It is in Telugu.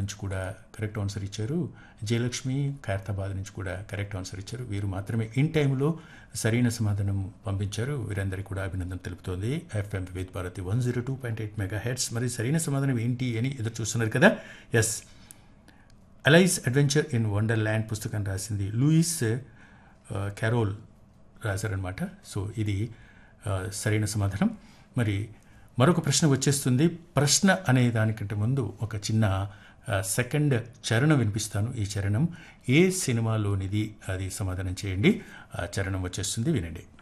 నుంచి కూడా కరెక్ట్ ఆన్సర్ ఇచ్చారు జయలక్ష్మి ఖైరతాబాద్ నుంచి కూడా కరెక్ట్ ఆన్సర్ ఇచ్చారు వీరు మాత్రమే ఇన్ టైంలో సరైన సమాధానం పంపించారు వీరందరికీ కూడా అభినందన తెలుపుతోంది FM Vividh Bharati one zero two point eight mega heads మరి సరైన సమాధానం ఏంటి అని ఎదురు చూస్తున్నారు కదా yes Alice's adventure in wonderland పుస్తకం రాసింది లూయిస్ ఆ, క్యారోల్ రాశారనమాట సో ఇది ఆ, సరైన సమాధానం మరి మరొక ప్రశ్న వచ్చేస్తుంది ప్రశ్న అనే దానికంటే ముందు ఒక చిన్న ఆ, సెకండ్ చరణం వినిపిస్తాను ఈ చరణం ఏ సినిమాలోనిది అది సమాధానం చేయండి ఆ చరణం వచ్చేస్తుంది వినండి